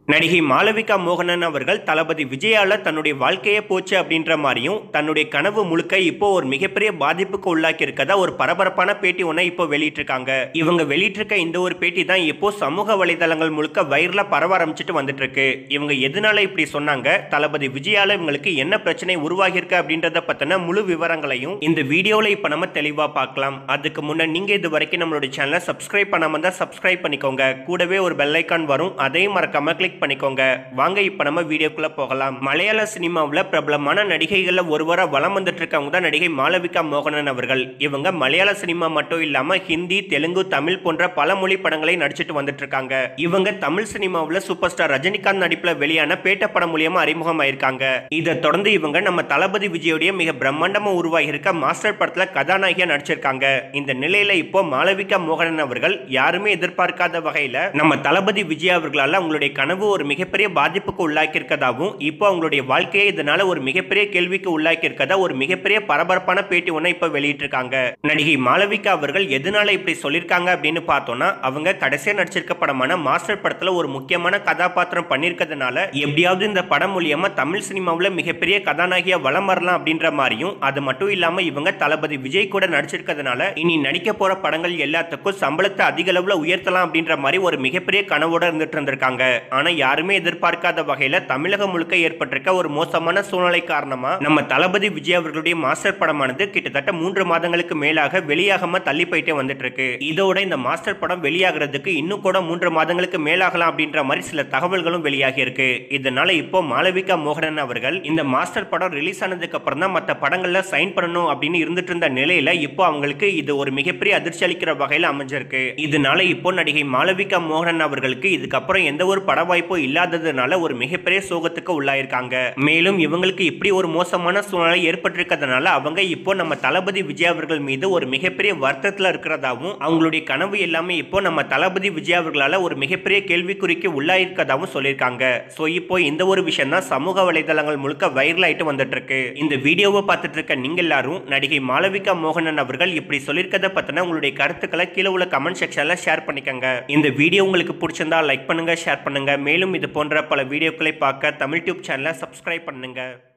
நடிகை மாளவிகா மோகனன் அவர்கள் தளபதி விஜயால தன்னுடைய வாழ்க்கையே போச்சு அப்படின்ற மாதிரியும் தன்னுடைய கனவு முழுக்க இப்போ ஒரு மிகப்பெரிய பாதிப்புக்கு உள்ளாக்கி இருக்கதா ஒரு பரபரப்பான பேட்டி ஒன்றை இப்போ வெளியிட்டிருக்காங்க இவங்க வெளியிட்டிருக்க இந்த ஒரு பேட்டி தான் இப்போ சமூக வலைதளங்கள் முழுக்க வைரலா பரவ ஆரம்பிச்சிட்டு வந்துட்டு இருக்கு இவங்க எதனால இப்படி சொன்னாங்க தளபதி விஜயால இவங்களுக்கு என்ன பிரச்சனை உருவாகி இருக்கு அப்படின்றத பத்தின முழு விவரங்களையும் இந்த வீடியோல இப்ப நம்ம தெளிவா பார்க்கலாம் அதுக்கு முன்ன நீங்க இது வரைக்கும் நம்மளுடைய சேனலை சப்ஸ்கிரைப் பண்ணாம இருந்தா சப்ஸ்கிரைப் பண்ணிக்கோங்க கூடவே ஒரு பெல் ஐக்கான் வரும் அதையும் மறக்காம கிளிக் பண்ணிக்கோங்க வாங்க இப்ப நம்ம வீடியோக்குள்ள போகலாம் மலையாள சினிமாவில் பிரபலமான நடிகைகள்ல ஒருவரா வலம் வந்துட்டு இருக்கவங்க தான் நடிகை மாளவிகா மோகனன் அவர்கள் இவங்க மலையாள சினிமா மட்டும் இல்லாம ஹிந்தி தெலுங்கு தமிழ் போன்ற பல மொழி படங்களை நடிச்சிட்டு வந்துட்டு இருக்காங்க இவங்க தமிழ் சினிமாவில் சூப்பர் ஸ்டார் ரஜினிகாந்த் நடிப்புல வெளியான பேட்ட படம் மூலியமா அறிமுகமாயிருக்காங்க இதை தொடர்ந்து இவங்க நம்ம தளபதி விஜயோடைய மிக பிரம்மாண்டமா உருவாகி இருக்க மாஸ்டர் படத்துல கதாநாயகியா நடிச்சிருக்காங்க இந்த நிலையில இப்போ மாளவிகா மோகனன் அவர்கள் யாருமே எதிர்பார்க்காத வகையில நம்ம தளபதி விஜய் அவர்களால் அவங்களுடைய கனவு ஒரு மிகப்பெரிய பாதிப்புக்கு உள்ளாக்கி இருக்கதாவும் இப்போ அவங்களுடைய வாழ்க்கையை இதனால ஒரு மிகப்பெரிய கேள்விக்கு உள்ளாக்கி இருக்கதா ஒரு மிகப்பெரிய பரபரப்பான பேட்டி ஒன்றை இப்போ வெளியிட்டிருக்காங்க நடிகை மாளவிகா அவர்கள் எதனால இப்படி சொல்லியிருக்காங்க அப்படின்னு பார்த்தோம்னா அவங்க கடைசியா நடிச்சிருக்க படமான மாஸ்டர் படத்துல ஒரு முக்கியமான கதாபாத்திரம் பண்ணியிருக்கிறதுனால எப்படியாவது இந்த படம் மூலியமா தமிழ் சினிமாவில் மிகப்பெரிய கதாநாயகியா வலம் வரலாம் அப்படின்ற மாதிரியும் அது மட்டும் இல்லாம இவங்க தளபதி விஜய் கூட நடிச்சிருக்கிறதுனால இனி நடிக்க போற படங்கள் எல்லாத்துக்கும் சம்பளத்தை அதிக அளவுல உயர்த்தலாம் அப்படின்ற மாதிரி ஒரு மிகப்பெரிய கனவோட இருந்துட்டு இருந்திருக்காங்க ஆனா யாருமே எதிர்பார்க்காத வகையில தமிழகம் முழுக்க ஏற்பட்டிருக்க ஒரு மோசமான சூழ்நிலை காரணமா நம்ம தளபதி விஜய் அவர்களுடைய மாஸ்டர் படமானது கிட்டத்தட்ட மூன்று மாதங்களுக்கு மேலாக வெளியாகாம தள்ளி போயிட்டே வந்துட்டு இருக்கு இதோட இந்த மாஸ்டர் படம் வெளியாகிறதுக்கு இன்னும் கூட மூன்று மாதங்களுக்கு மேலாகலாம் அப்படின்ற மாதிரி சில தகவல்களும் வெளியாகி இருக்கு இதனால இப்போ மாளவிகா மோகனன் அவர்கள் இந்த மாஸ்டர் படம் ரிலீஸ் ஆனதுக்கு அப்புறம் தான் மற்ற படங்கள்ல சைன் பண்ணணும் அப்படின்னு இருந்துட்டு இருந்த நிலையில இப்போ அவங்களுக்கு இது ஒரு மிகப்பெரிய அதிர்ச்சி அளிக்கிற வகையில் அமைஞ்சிருக்கு இதனால இப்போ நடிகை மாளவிகா மோகனன் அவர்களுக்கு இதுக்கப்புறம் எந்த ஒரு பட வாய்ப்பும் இல்லாததுனால ஒரு மிகப்பெரிய சோகத்துக்கு உள்ளாயிருக்காங்க மேலும் இவங்களுக்கு இப்படி ஒரு மோசமான சூழ்நிலை ஏற்பட்டிருக்கிறதுனால அவங்க இப்போ நம்ம தளபதி விஜய் அவர்கள் மீது ஒரு மிகப்பெரிய வருத்தத்தில் இருக்கிறதாவும் அவங்களுடைய கனவு எல்லாமே இப்போ நம்ம தளபதி விஜய் அவர்களால ஒரு மிகப்பெரிய கேள்விக்குறிக்கு உள்ளாயிருக்கதாவும் சொல்லியிருக்காங்க ஸோ இப்போ இந்த ஒரு விஷயம் தான் சமூக வலைதளங்கள் முழுக்க வைரல் ஆயிட்டு வந்துட்டு இருக்கு இந்த வீடியோவை பார்த்துட்டு இருக்க நீங்க எல்லாரும் நடிகை மாளவிகா மோகனன் அவர்கள் இப்படி சொல்லியிருக்கத பத்தின உங்களுடைய கருத்துக்களை கீழே உள்ள கமெண்ட் செக்ஷன்ல ஷேர் பண்ணிக்கோங்க இந்த வீடியோ உங்களுக்கு பிடிச்சிருந்தா லைக் பண்ணுங்க ஷேர் பண்ணுங்க மேலும் இது போன்ற பல வீடியோக்களை பார்க்க தமிழ் டியூப் சேனலை சப்ஸ்கிரைப் பண்ணுங்க